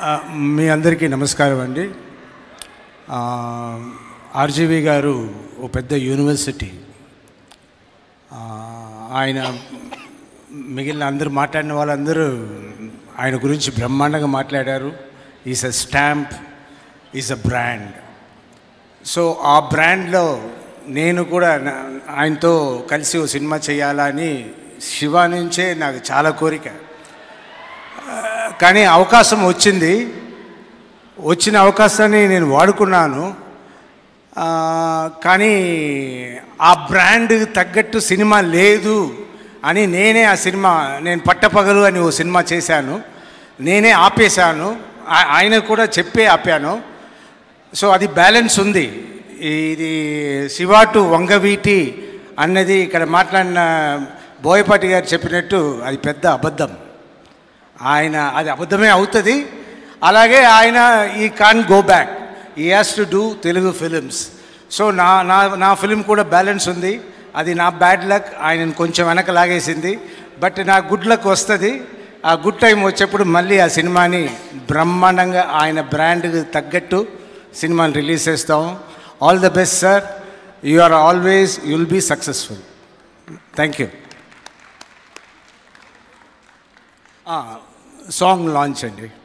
ఆ, మీ అందరికీ నమస్కారం అండి ఆ, ఆర్జీవి గారు ఓ పెద్ద యూనివర్సిటీ ఆ, ఆయన మిగిలిన అందరూ మాట్లాడిన వాళ్ళందరూ ఆయన గురించి బ్రహ్మాండంగా మాట్లాడారు is a stamp is a brand so ఆ బ్రాండ్లో నేను కూడా నా- ఆయనతో కలిసి ఓ సినిమా చేయాలని శివ నుంచే నాకు చాలా కోరిక ఆ, కానీ అవకాశం వచ్చింది వచ్చిన అవకాశాన్ని నేను వాడుకున్నాను ఆ, కానీ ఆ బ్రాండ్ తగ్గట్టు సినిమా లేదు అని నేనే ఆ సినిమా నేను పట్టపగలు అని ఓ సినిమా చేశాను నేనే ఆపేశాను ఆ- ఆయన కూడా చెప్పే ఆపాను సో అది బ్యాలెన్స్ ఉంది ఇది శివ టు వంగవీటి అన్నది ఇక్కడ మాట్లాడిన బోయపాటి గారు చెప్పినట్టు అది పెద్ద అబద్ధం ఆయన అది అబద్ధమే అవుతుంది అలాగే ఆయన he can go back he has to do Telugu films so నా నా నా ఫిలిం కూడా బ్యాలెన్స్ ఉంది అది నా బ్యాడ్ లక్ ఆయనను కొంచెం వెనక లాగేసింది బట్ నా గుడ్ లక్ వస్తుంది ఆ గుడ్ టైం వచ్చేప్పుడు మళ్ళీ ఆ సినిమాని బ్రహ్మాండంగా ఆయన బ్రాండ్కి తగ్గట్టు సినిమాని రిలీజ్ చేస్తాం all the best sir you are always you'll be successful thank you song launch అండి